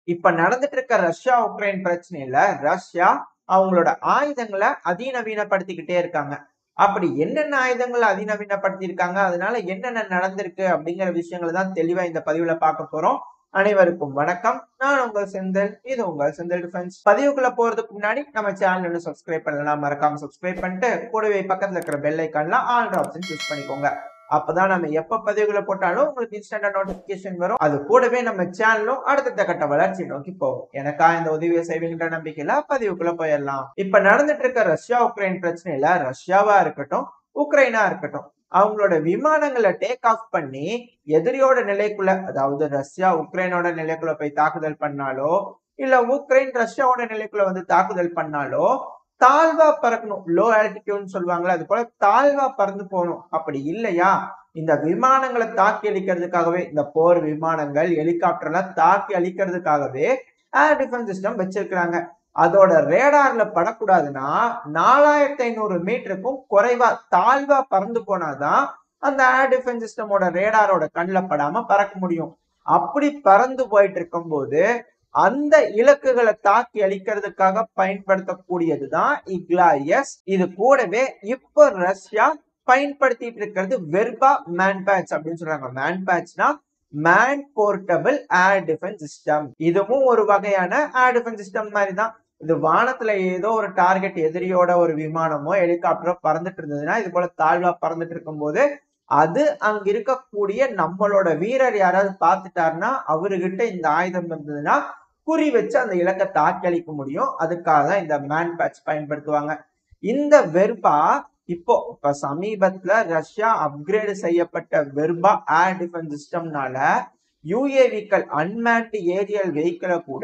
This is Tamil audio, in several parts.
இப்ப நடந்துட்டு இருக்க ரஷ்யா உக்ரைன் பிரச்சனையில ரஷ்யா அவங்களோட ஆயுதங்களை அதிநவீனப்படுத்திக்கிட்டே இருக்காங்க அப்படி என்னென்ன ஆயுதங்களை அதிநவீனப்படுத்தி இருக்காங்க அதனால என்னென்ன நடந்திருக்கு அப்படிங்கிற விஷயங்களை தான் தெளிவா இந்த பதிவுல பார்க்க போறோம் அனைவருக்கும் வணக்கம் நான் உங்கள் செந்தில் இது உங்கள் செந்தில் டிஃபென்ஸ் பதிவுக்குள்ள போறதுக்கு முன்னாடி நம்ம சேனல் இன்னும் சப்ஸ்கிரைப் பண்ணலாம் மறக்காம சப்ஸ்கிரைப் பண்ணிட்டு கூடவே பக்கத்துல இருக்கிற பெல் ஐக்கான்ல ஆல் ஆப்ஷன் சூஸ் பண்ணிக்கோங்க அப்பதான் நம்ம எப்ப பதிவுகளை போட்டாலும் உங்களுக்கு இன்ஸ்டன்டா நோட்டிபிகேஷன் வரும் அது கூடவே நம்ம சேனலும் அடுத்த கட்ட வளர்ச்சி நோக்கி போகும் எனக்கா இந்த உதவியை செய்வீங்கிற நம்பிக்கையில பதிவுக்குள்ள போயிடலாம் இப்ப நடந்துட்டு இருக்க ரஷ்யா உக்ரைன் பிரச்சனையில ரஷ்யாவா இருக்கட்டும் உக்ரைனா இருக்கட்டும் அவங்களோட விமானங்களை டேக் ஆஃப் பண்ணி எதிரியோட நிலைக்குள்ள அதாவது ரஷ்யா உக்ரைனோட நிலைக்குள்ள போய் தாக்குதல் பண்ணாலோ இல்ல உக்ரைன் ரஷ்யாவோட நிலைக்குள்ள வந்து தாக்குதல் பண்ணாலோ தாழ்வா பறக்கணும் லோ ஆல்டிடியூட்னு சொல்லுவாங்களே அது போல தாழ்வா பறந்து போகணும் அப்படி இல்லையா இந்த விமானங்களை தாக்கி அழிக்கிறதுக்காகவே இந்த போர் விமானங்கள் ஹெலிகாப்டர்லாம் தாக்கி அழிக்கிறதுக்காகவே ஏர் டிஃபென்ஸ் சிஸ்டம் வச்சிருக்கிறாங்க அதோட ரேடார்ல படக்கூடாதுன்னா நாலாயிரத்தி ஐநூறு மீட்டருக்கும் குறைவா தாழ்வா பறந்து போனாதான் அந்த ஏர் டிஃபென்ஸ் சிஸ்டமோட ரேடாரோட கண்ணில் படாம பறக்க முடியும் அப்படி பறந்து போயிட்டு இருக்கும்போது அந்த இலக்குகளை தாக்கி அழிக்கிறதுக்காக பயன்படுத்தக்கூடியதுதான் இக்லாயஸ் இது கூடவே இப்போ ரஷ்யா பயன்படுத்திட்டு இருக்கிறது வெர்பா மேன் பேட்ச் அப்படின்னு சொல்றாங்க மேன் பேட்ச்னா man portable air defence system இதுவும் ஒரு வகையான ஏர் டிஃபென்ஸ் சிஸ்டம் மாதிரி தான் இது வானத்துல ஏதோ ஒரு டார்கெட் எதிரியோட ஒரு விமானமோ ஹெலிகாப்டரோ பறந்துட்டு இருந்ததுன்னா இது போல தாழ்வா பறந்துட்டு இருக்கும்போது அது அங்க இருக்கக்கூடிய நம்மளோட வீரர் யாராவது பார்த்துட்டாருன்னா அவர்கிட்ட இந்த ஆயுதம் இருந்ததுன்னா குறி வச்சு அந்த இலக்கை தாக்கி அளிக்க முடியும் அதுக்காக தான் இந்த மேன் பேட்ச் பயன்படுத்துவாங்க இந்த வெர்பா இப்போ இப்ப சமீபத்துல ரஷ்யா அப்கிரேடு செய்யப்பட்ட வெர்பா ஏர் டிஃபென்ஸ் சிஸ்டம்னால யூஏவிக்கள் அன்மேன்டு ஏரியல் வெஹிக்கிளை கூட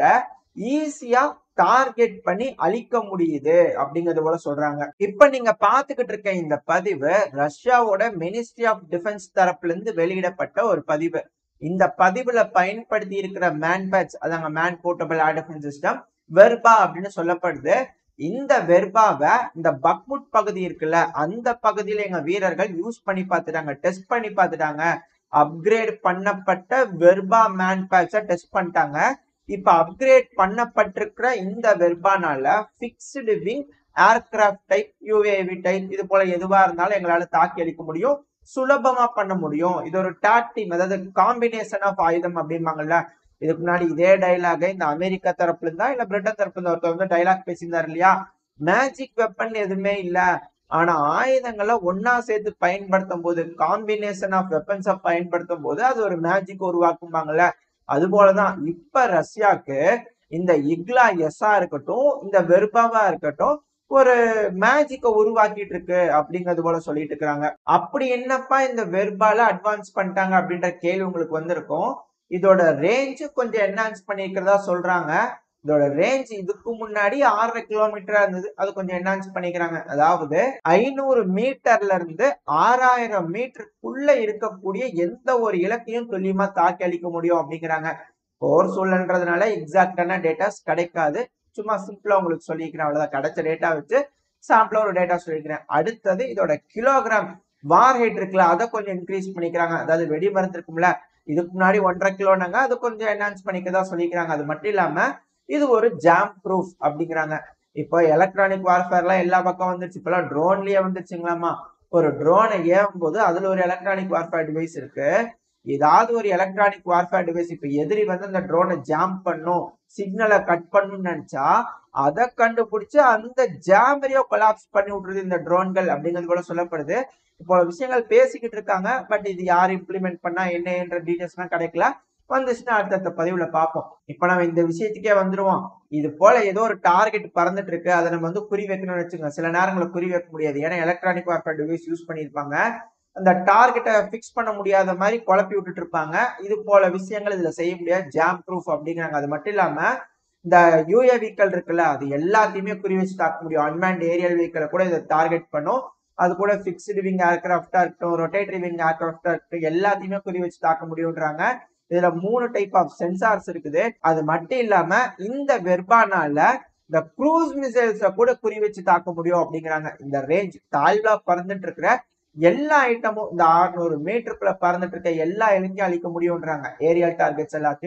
ஈஸியா டார்கெட் பண்ணி அழிக்க முடியுது அப்படிங்கறது போல சொல்றாங்க இப்ப நீங்க பாத்துக்கிட்டு இருக்க இந்த பதிவு ரஷ்யாவோட மினிஸ்ட்ரி ஆஃப் டிஃபென்ஸ் தரப்புல இருந்து வெளியிடப்பட்ட ஒரு பதிவு இந்த பதிவுல பயன்படுத்தி இருக்கிற மேன் பேட்ச் அதாங்க man portable air defence system Verba அப்படின்னு சொல்லப்படுது இந்த வெர்பாவை இந்த பக்முட் பகுதி இருக்குல்ல அந்த பகுதியில எங்க வீரர்கள் யூஸ் பண்ணி பார்த்துட்டாங்க டெஸ்ட் பண்ணி பார்த்துட்டாங்க அப்கிரேட் பண்ணப்பட்ட வெர்பா மேன் பேட்ச டெஸ்ட் பண்ணிட்டாங்க இப்ப அப்கிரேட் பண்ணப்பட்டிருக்கிற இந்த வெர்பானால fixed wing aircraft type UAV type இது போல எதுவா இருந்தாலும் எங்களால தாக்கி அளிக்க முடியும் சுலபமா பண்ண முடியும் இது ஒரு டாக்டிம் அதாவது காம்பினேஷன் ஆஃப் ஆயுதம் அப்படிம்பாங்கல்ல இதுக்கு முன்னாடி இதே டைலாக இந்த அமெரிக்கா தரப்புல இருந்தா இல்ல பிரிட்டன் தரப்புல இருந்தா ஒருத்தர் வந்து டைலாக் பேசியிருந்தாரு இல்லையா மேஜிக் வெப்பன் எதுவுமே இல்ல ஆனா ஆயுதங்களை ஒன்னா சேர்த்து பயன்படுத்தும் போது காம்பினேஷன் ஆஃப் வெப்பன்ஸை பயன்படுத்தும் போது அது ஒரு மேஜிக் உருவாக்கும்பாங்கல்ல அது போலதான் இப்ப ரஷ்யாக்கு இந்த இக்லா எஸ்ஸா இருக்கட்டும் இந்த வெர்பாவா இருக்கட்டும் ஒரு மேஜிக்கை உருவாக்கிட்டு இருக்கு அப்படிங்கிறது போல சொல்லிட்டு இருக்கிறாங்க அப்படி என்னப்பா இந்த வெர்பால அட்வான்ஸ் பண்ணிட்டாங்க அப்படின்ற கேள்வி உங்களுக்கு வந்திருக்கும் இதோட ரேஞ்சு கொஞ்சம் என்ஹான்ஸ் பண்ணியிருக்கிறதா சொல்றாங்க இதோட ரேஞ்ச் இதுக்கு முன்னாடி ஆறரை கிலோமீட்டரா இருந்தது அது கொஞ்சம் என்ஹான்ஸ் பண்ணிக்கிறாங்க அதாவது ஐநூறு மீட்டர்ல இருந்து ஆறாயிரம் மீட்டருக்குள்ள இருக்கக்கூடிய எந்த ஒரு இலக்கையும் துல்லியமா தாக்கி அளிக்க முடியும் அப்படிங்கிறாங்க போர் சூழல்ன்றதுனால எக்ஸாக்டான டேட்டாஸ் கிடைக்காது சும்மா சிம்பிளா உங்களுக்கு சொல்லிக்கிறேன் அவ்வளவுதான் கிடைச்ச டேட்டா வச்சு சாம்பிளா ஒரு டேட்டா சொல்லிக்கிறேன் அடுத்தது இதோட கிலோகிராம் வார் ஹெட் இருக்குல்ல அதை கொஞ்சம் இன்க்ரீஸ் பண்ணிக்கிறாங்க அதாவது வெடி மருந்து இருக்கும்ல இதுக்கு முன்னாடி ஒன்றரை கிலோனாங்க அது கொஞ்சம் என்ஹான்ஸ் பண்ணிக்கதா சொல்லிக்கிறாங்க அது மட்டும் இல்லாம இது ஒரு ஜாம் ப்ரூஃப் அப்படிங்கிறாங்க இப்போ எலக்ட்ரானிக் வார்ஃபேர்லாம் எல்லா பக்கம் வந்துருச்சு இப்பெல்லாம் ட்ரோன்லயே வந்துருச்சுங்களாமா ஒரு ட்ரோனை ஏவும் போது அதுல ஒரு எலக்ட்ரானிக் வார்ஃபேர் டிவைஸ் இருக்கு ஏதாவது ஒரு எலக்ட்ரானிக் வார்ஃபேர் டிவைஸ் இப்ப எதிரி வந்து அந்த ட்ரோனை ஜாம் பண்ணும் சிக்னலை கட் பண்ணணும்னு நினைச்சா அதை கண்டுபிடிச்சு அந்த ஜாமரியோ கொலாப்ஸ் பண்ணி விட்டுருது இந்த ட்ரோன்கள் அப்படிங்கிறது கூட சொல்லப்படுது இப்போ விஷயங்கள் பேசிக்கிட்டு இருக்காங்க பட் இது யார் இம்ப்ளிமெண்ட் பண்ணா என்னன்ற டீடைல்ஸ்லாம் கிடைக்கல வந்துச்சுன்னா அடுத்தடுத்த பதிவுல பார்ப்போம் இப்ப நம்ம இந்த விஷயத்துக்கே வந்துருவோம் இது போல ஏதோ ஒரு டார்கெட் பறந்துட்டு இருக்கு அதை நம்ம வந்து குறி வைக்கணும்னு வச்சுக்கோங்க சில நேரங்களில் குறி வைக்க முடியாது ஏன்னா எலக்ட்ரானிக் வார்ஃபேர் டிவைஸ் யூஸ் பண்ணியிருப்பாங்க அந்த டார்கெட்டை ஃபிக்ஸ் பண்ண முடியாத மாதிரி குழப்பி விட்டுட்டு இருப்பாங்க இது போல விஷயங்கள் இதுல செய்ய முடியாது ஜாம் ப்ரூஃப் அப்படிங்கிறாங்க அது மட்டும் இல்லாம இந்த யூஏ வெஹிக்கல் இருக்குல்ல அது எல்லாத்தையுமே குறி வச்சு தாக்க முடியும் அன்மேண்ட் ஏரியல் வெஹிக்கலை கூட இதை டார்கெட் பண்ணும் அது கூட ஃபிக்ஸ்டு விங் ஏர்கிராஃப்டா இருக்கட்டும் ரொட்டேட்டரி விங் ஏர்கிராஃப்டா இருக்கட்டும் எல்லாத்தையுமே குறி வச்சு தாக்க முடியும்ன்றாங்க இதுல மூணு டைப் ஆஃப் சென்சார்ஸ் இருக்குது அது மட்டும் இல்லாம இந்த வெர்பானால இந்த க்ரூஸ் மிசைல்ஸ கூட குறி வச்சு தாக்க முடியும் அப்படிங்கிறாங்க இந்த ரேஞ்ச் தாழ்வா பறந்துட்டு இருக்கிற எல்லா ஐட்டமும் இந்த 600 மீட்டருக்குள்ள பறந்துட்டு இருக்க எல்லா இலக்கையும் அழிக்க முடியும்ன்றாங்க ஏரியல் டார்கெட்ஸ் எல்லாத்தையும்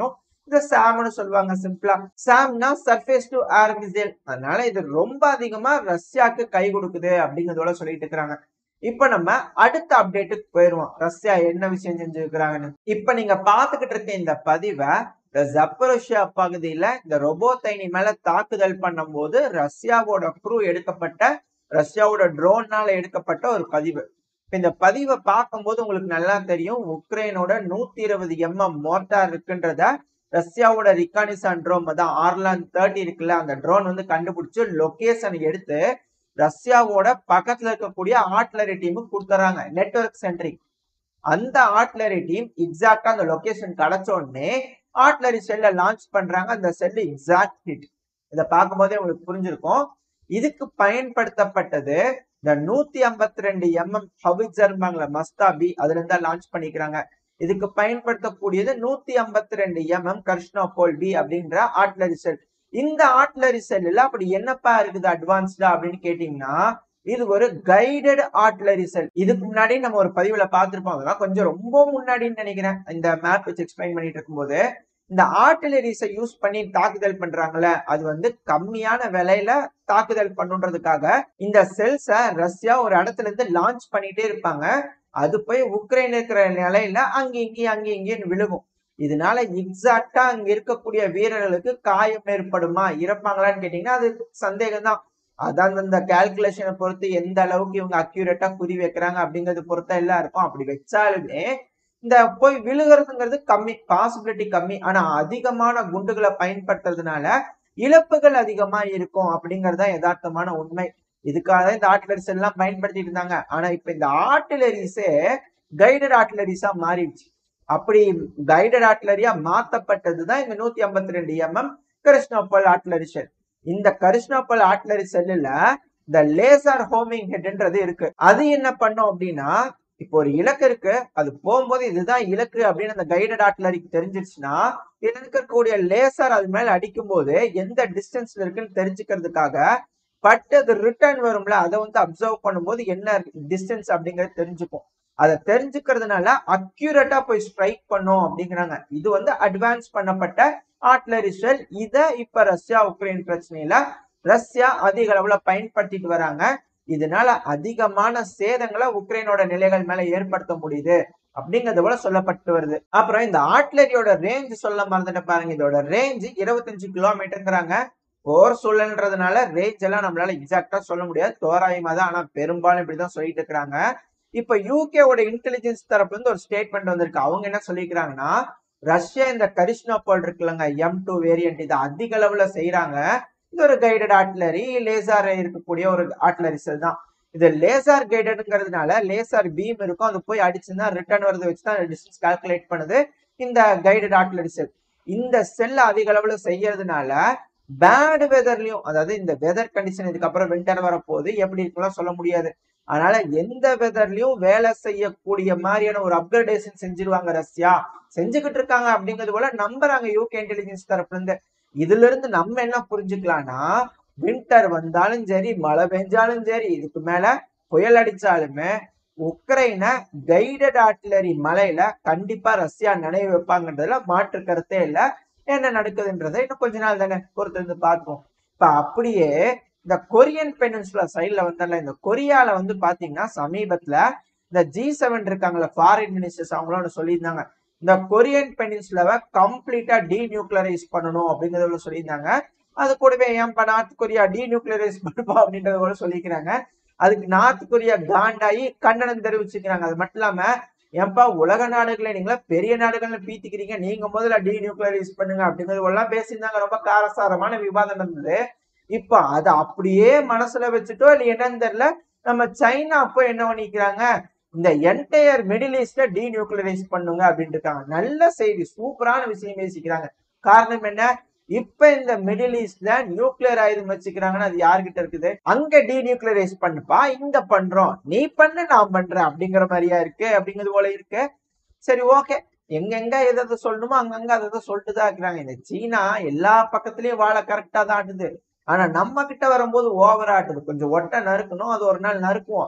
இந்த சாம்னு சொல்லுவாங்க சிம்பிளா சாம்னா சர்ஃபேஸ் டு ஏர் மிசைல் அதனால இது ரொம்ப அதிகமா ரஷ்யாக்கு கை கொடுக்குது அப்படிங்கறதோட சொல்லிட்டு இருக்கிறாங்க இப்ப நம்ம அடுத்த அப்டேட்டுக்கு போயிருவோம் ரஷ்யா என்ன விஷயம் செஞ்சிருக்கிறாங்கன்னு இப்ப நீங்க பாத்துக்கிட்டு இருக்க இந்த பதிவை இந்த ஜப்பரோஷியா பகுதியில இந்த ரொபோத்தைனி மேல தாக்குதல் பண்ணும்போது ரஷ்யாவோட குரூ எடுக்கப்பட்ட ரஷ்யாவோட ட்ரோன்னால எடுக்கப்பட்ட ஒரு பதிவு இந்த பதிவை பார்க்கும்போது உங்களுக்கு நல்லா தெரியும் உக்ரைனோட நூத்தி இருபது எம்எம் மோட்டார் இருக்குன்றத ரஷ்யாவோட ரிகானிசான் ட்ரோன் தான் ஆர்லான் தேர்ட்டி இருக்குல்ல அந்த ட்ரோன் வந்து கண்டுபிடிச்சு லொகேஷன் எடுத்து ரஷ்யாவோட பக்கத்துல இருக்கக்கூடிய ஆர்ட்லரி டீமுக்கு கொடுத்துறாங்க நெட்ஒர்க் சென்ட்ரிக் அந்த ஆர்ட்லரி டீம் எக்ஸாக்டா அந்த லொகேஷன் கிடைச்ச உடனே ஆர்ட்லரி செல்ல லான்ச் பண்றாங்க அந்த செல் எக்ஸாக்ட் ஹிட் இதை பார்க்கும்போதே உங்களுக்கு புரிஞ்சிருக்கும் இதுக்கு பயன்படுத்தப்பட்டது இந்த நூத்தி ஐம்பத்தி ரெண்டு எம்எம் ஹவிஜர்மாங்கள மஸ்தாபி அதுல இருந்தா லான்ச் பண்ணிக்கிறாங்க இதுக்கு பயன்படுத்தக்கூடியது நூத்தி ஐம்பத்தி ரெண்டு எம்எம் கர்ஷ்னோபோல் பி அப்படின்ற ஆர்ட்லரி செல் இந்த ஆர்ட்லரி செல்லுல அப்படி என்னப்பா இருக்குது அட்வான்ஸ்டா அப்படின்னு கேட்டீங்கன்னா இது ஒரு கைடட் ஆர்ட்லரி செல் இதுக்கு முன்னாடி நம்ம ஒரு பதிவுல பார்த்திருப்போம் அதெல்லாம் கொஞ்சம் ரொம்ப முன்னாடின்னு நினைக்கிறேன் இந்த மேப் வச்சு எக்ஸ்பிளைன் பண்ணிட்டு இருக்கும்போது இந்த ஆர்டிலரிஸை யூஸ் பண்ணி தாக்குதல் பண்றாங்கல்ல அது வந்து கம்மியான விலையில தாக்குதல் பண்ணுன்றதுக்காக இந்த செல்ஸை ரஷ்யா ஒரு இடத்துல இருந்து லான்ச் பண்ணிட்டே இருப்பாங்க அது போய் உக்ரைன் இருக்கிற நிலையில அங்க இங்கேயும் அங்கே இங்கேயும் விழுகும் இதனால எக்ஸாக்டா அங்க இருக்கக்கூடிய வீரர்களுக்கு காயம் ஏற்படுமா இறப்பாங்களான்னு கேட்டீங்கன்னா அது சந்தேகம் தான் அதான் அந்த கால்குலேஷனை பொறுத்து எந்த அளவுக்கு இவங்க அக்யூரேட்டா குறி வைக்கிறாங்க அப்படிங்கறது பொறுத்த எல்லாம் இருக்கும் அப்படி வச்சாலுமே இந்த போய் விழுகிறதுங்கிறது கம்மி பாசிபிலிட்டி கம்மி ஆனா அதிகமான குண்டுகளை பயன்படுத்துறதுனால இழப்புகள் அதிகமா இருக்கும் அப்படிங்கறது தான் யதார்த்தமான உண்மை இதுக்காக இந்த ஆர்டிலரிஸ் எல்லாம் பயன்படுத்திட்டு இருந்தாங்க ஆனா இப்ப இந்த ஆர்டிலரிஸே கைடட் ஆர்டிலரிஸா மாறிடுச்சு அப்படி கைடட் ஆர்டிலரியா மாத்தப்பட்டதுதான் இந்த நூத்தி ஐம்பத்தி ரெண்டு எம்எம் கிருஷ்ணப்பல் ஆர்டிலரி செல் இந்த கரிஷ்ணாப்பல் ஆர்டிலரி செல்லுல இந்த லேசர் ஹோமிங் ஹெட்ன்றது இருக்கு அது என்ன பண்ணும் அப்படின்னா இப்போ ஒரு இலக்கு இருக்கு அது போகும்போது இதுதான் இலக்கு அப்படின்னு அந்த கைடட் ஆர்டிலரிக்கு தெரிஞ்சிருச்சுன்னா இதுல இருக்கக்கூடிய லேசர் அது மேல அடிக்கும் போது எந்த டிஸ்டன்ஸ்ல இருக்குன்னு தெரிஞ்சுக்கிறதுக்காக பட் அது ரிட்டர்ன் வரும்ல அதை வந்து அப்சர்வ் பண்ணும்போது என்ன டிஸ்டன்ஸ் அப்படிங்கறது தெரிஞ்சுக்கும் அதை தெரிஞ்சுக்கிறதுனால அக்யூரேட்டா போய் ஸ்ட்ரைக் பண்ணும் அப்படிங்கிறாங்க இது வந்து அட்வான்ஸ் பண்ணப்பட்ட ஆர்ட்லரி ஷெல் இதை இப்ப ரஷ்யா உக்ரைன் பிரச்சனையில ரஷ்யா அதிக அளவுல பயன்படுத்திட்டு வராங்க இதனால அதிகமான சேதங்களை உக்ரைனோட நிலைகள் மேல ஏற்படுத்த முடியுது அப்படிங்கறது போல சொல்லப்பட்டு வருது அப்புறம் இந்த ஆர்ட்லரியோட ரேஞ்ச் சொல்ல மறந்துட்டு பாருங்க இதோட ரேஞ்ச் இருபத்தஞ்சு கிலோமீட்டருங்கிறாங்க போர் சூழல்ன்றதுனால ரேஞ்ச் எல்லாம் நம்மளால எக்ஸாக்டா சொல்ல முடியாது தோராயமா தான் ஆனா பெரும்பாலும் இப்படிதான் சொல்லிட்டு இருக்கிறாங்க இப்ப யூகேவோட இன்டெலிஜென்ஸ் தரப்புல இருந்து ஒரு ஸ்டேட்மெண்ட் வந்திருக்கு அவங்க என்ன சொல்லிக்கிறாங்கன்னா ரஷ்யா இந்த கரிஷ்னோபால் இருக்குல்லங்க எம் டூ வேரியன்ட் இது அதிக அளவுல செய்யறாங்க இது ஒரு கைடட் ஆர்ட்லரி லேசார் இருக்கக்கூடிய ஒரு ஆர்ட்லரி செல் தான் இது லேசார் கைடடுங்கிறதுனால லேசார் பீம் இருக்கும் அது போய் அடிச்சுன்னா ரிட்டர்ன் வரதை வச்சு தான் டிஸ்டன்ஸ் கால்குலேட் பண்ணுது இந்த கைடட் ஆர்ட்லரி செல் இந்த செல் அதிக அளவுல செய்யறதுனால பேட் வெதர்லயும் அதாவது இந்த வெதர் கண்டிஷன் இதுக்கப்புறம் வின்டர் வரப்போகுது எப்படி இருக்கலாம் சொல்ல முடியாது அதனால எந்த வெதர்லயும் வேலை செய்யக்கூடிய மாதிரியான ஒரு அப்கிரேடேஷன் செஞ்சிருவாங்க ரஷ்யா செஞ்சுக்கிட்டு இருக்காங்க அப்படிங்கிறது போல நம்புறாங்க யூகே இன்டெலிஜென்ஸ் தரப்புல இருந்து இதுல இருந்து நம்ம என்ன புரிஞ்சுக்கலாம்னா வின்டர் வந்தாலும் சரி மழை பெஞ்சாலும் சரி இதுக்கு மேல புயல் அடிச்சாலுமே உக்ரைனை கைடட் ஆர்டிலரி மலையில கண்டிப்பா ரஷ்யா நினைவு வைப்பாங்கன்றதுல மாற்று கருத்தே இல்ல என்ன நடக்குதுன்றதை இன்னும் கொஞ்ச நாள் தானே பொறுத்து இருந்து பார்ப்போம் இப்ப அப்படியே இந்த கொரியன் பெனின்சுலா சைட்ல வந்தல இந்த கொரியால வந்து பாத்தீங்கன்னா சமீபத்துல இந்த ஜி செவன் இருக்காங்களா ஃபாரின் மினிஸ்டர்ஸ் அவங்களும் சொல்லியிருந்தாங்க இந்த கொரியன் பெனின்சுலாவை கம்ப்ளீட்டா டீ நியூக்ளியரைஸ் பண்ணணும் அப்படிங்கறத சொல்லியிருந்தாங்க அது கூடவே ஏன்பா நார்த் கொரியா டீ நியூக்ளியரைஸ் பண்ணுப்பா அப்படின்றத கூட சொல்லிக்கிறாங்க அதுக்கு நார்த் கொரியா காண்டாயி கண்டனம் தெரிவிச்சுக்கிறாங்க அது மட்டும் இல்லாம ஏன்பா உலக நாடுகளை நீங்களா பெரிய நாடுகள்ல பீத்திக்கிறீங்க நீங்க முதல்ல டீ நியூக்ளியரைஸ் பண்ணுங்க அப்படிங்கிறது எல்லாம் பேசியிருந்தாங்க ரொம்ப காரசாரமான விவாதம் இருந்தது இப்ப அதை அப்படியே மனசுல வச்சுட்டோ இல்ல என்னன்னு தெரியல நம்ம சைனா அப்போ என்ன பண்ணிக்கிறாங்க இந்த என்டையர் மிடில் ஈஸ்ட்ல டீ நியூக்ளியரைஸ் பண்ணுங்க அப்படின்ட்டு இருக்காங்க நல்ல செய்தி சூப்பரான விஷயம் பேசிக்கிறாங்க காரணம் என்ன இப்ப இந்த மிடில் ஈஸ்ட்ல நியூக்ளியர் ஆயுதம் வச்சுக்கிறாங்கன்னா அது யார்கிட்ட இருக்குது அங்க டீ நியூக்ளியரைஸ் பண்ணுப்பா இங்க பண்றோம் நீ பண்ணு நான் பண்றேன் அப்படிங்கிற மாதிரியா இருக்கு அப்படிங்கிறது போல இருக்கு சரி ஓகே எங்கெங்க எதை சொல்லணுமோ அங்கங்க அதை சொல்லிட்டு தான் இருக்கிறாங்க இந்த சீனா எல்லா பக்கத்துலயும் வாழை கரெக்டா தான் ஆட்டுது ஆனா நம்ம கிட்ட வரும்போது ஓவர் ஆட்டுது கொஞ்சம் ஒட்ட நறுக்கணும் அது ஒரு நாள் நறுக்குவோம்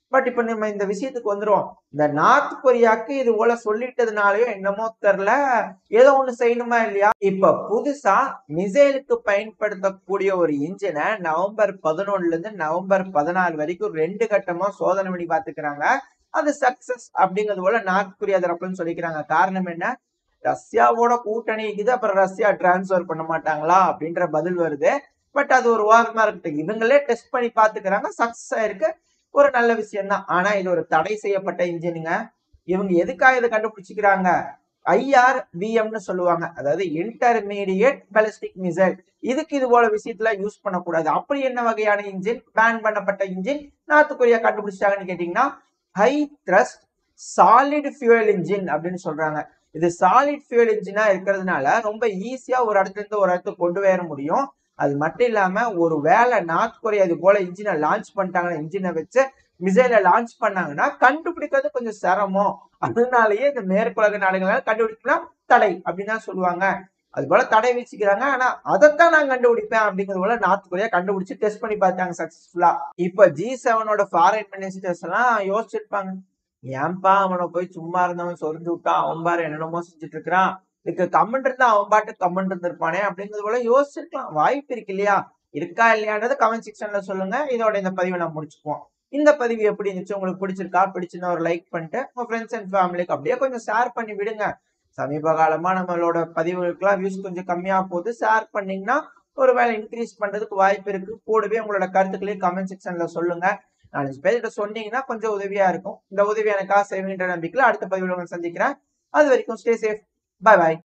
பட் இப்ப நம்ம இந்த விஷயத்துக்கு வந்துருவோம் இந்த நார்த் கொரியாக்கு இது போல சொல்லிட்டதுனாலயோ என்னமோ தெரியல ஏதோ ஒண்ணு செய்யணுமா இல்லையா இப்ப புதுசா மிசைலுக்கு பயன்படுத்தக்கூடிய ஒரு இன்ஜினை நவம்பர் பதினொன்னுல இருந்து நவம்பர் பதினாலு வரைக்கும் ரெண்டு கட்டமா சோதனை பண்ணி பாத்துக்கிறாங்க அது சக்சஸ் அப்படிங்கிறது போல நார்த் கொரியா தரப்புன்னு சொல்லிக்கிறாங்க காரணம் என்ன ரஷ்யாவோட கூட்டணி இருக்குது அப்புறம் ரஷ்யா டிரான்ஸ்ஃபர் பண்ண மாட்டாங்களா அப்படின்ற பதில் வருது பட் அது ஒரு வாரமா இருக்கட்டும் இவங்களே டெஸ்ட் பண்ணி பாத்துக்கிறாங்க சக்சஸ் ஆயிருக்கு ஒரு நல்ல விஷயம் தான் ஆனா இது ஒரு தடை செய்யப்பட்ட இன்ஜினுங்க இவங்க எதுக்காக இதை கண்டுபிடிச்சிக்கிறாங்க ஐஆர் விஎம்னு சொல்லுவாங்க அதாவது இன்டர்மீடியட் பலிஸ்டிக் மிசைல் இதுக்கு இது போல விஷயத்துல யூஸ் பண்ணக்கூடாது அப்படி என்ன வகையான இன்ஜின் பேன் பண்ணப்பட்ட இன்ஜின் நார்த் கொரியா கண்டுபிடிச்சிட்டாங்கன்னு கேட்டீங்கன்னா high thrust solid fuel engine அப்படின்னு சொல்றாங்க இது சாலிட் ஃபியூயல் இன்ஜினா இருக்கிறதுனால ரொம்ப ஈஸியா ஒரு இடத்துல இருந்து ஒரு இடத்துக்கு கொண்டு வர முடியும் அது மட்டும் இல்லாம ஒரு வேலை நார்த் கொரியா இது போல இன்ஜினை லான்ச் பண்ணிட்டாங்கன்னா இன்ஜினை வச்சு மிசைல லான்ச் பண்ணாங்கன்னா கண்டுபிடிக்கிறது கொஞ்சம் சிரமம் அதனாலயே இந்த மேற்குலக நாடுகளால கண்டுபிடிக்கலாம் தடை அப்படின்னு தான் சொல்லுவாங்க அது போல தடை வச்சுக்கிறாங்க ஆனா அதைத்தான் நான் கண்டுபிடிப்பேன் அப்படிங்கிறது போல நார்த் கொரியா கண்டுபிடிச்சு டெஸ்ட் பண்ணி பார்த்தாங்க சக்சஸ்ஃபுல்லா இப்ப ஜி செவனோட ஃபாரின் மினிஸ்டர்ஸ் எல்லாம் யோசிச்சிருப்பாங்க ஏன்பா அவனை போய் சும்மா இருந்தவன் சொரிஞ்சு விட்டா அவன் பாரு என்னென்னமோ செஞ்சுட்டு இருக்கிறான் இதுக்கு கமெண்ட் இருந்தா அவன் பாட்டு கமெண்ட் இருந்திருப்பானே அப்படிங்கிறது போல யோசிச்சிருக்கலாம் வாய்ப்பு இருக்கு இல்லையா இருக்கா இல்லையான்றது கமெண்ட் செக்ஷன்ல சொல்லுங்க இதோட இந்த பதிவை நான் முடிச்சுக்குவோம் இந்த பதிவு எப்படி இருந்துச்சு உங்களுக்கு பிடிச்சிருக்கா பிடிச்சுன்னா ஒரு லைக் பண்ணிட்டு உங்க ஃப்ரெண்ட்ஸ் அண்ட் ஃபேமிலிக்கு அப்படியே கொஞ்சம் ஷேர் பண்ணி விடுங்க சமீப காலமா நம்மளோட பதிவுகளுக்குலாம் வியூஸ் கொஞ்சம் கம்மியா போகுது ஷேர் பண்ணீங்கன்னா ஒரு வேலை இன்க்ரீஸ் பண்றதுக்கு வாய்ப்பு இருக்கு கூடவே உங்களோட கருத்துக்களையும் கமெண்ட் செக்ஷன்ல சொல்லுங்க நாலஞ்சு பேர்கிட்ட சொன்னீங்கன்னா கொஞ்சம் உதவியா இருக்கும் இந்த உதவி எனக்காக செய்வீன்ற நம்பிக்கையில அடுத்த பதிவில் உங்களை சந்திக்கிறேன் அது வரைக்கும் ஸ்டே சேஃப் பாய் பாய்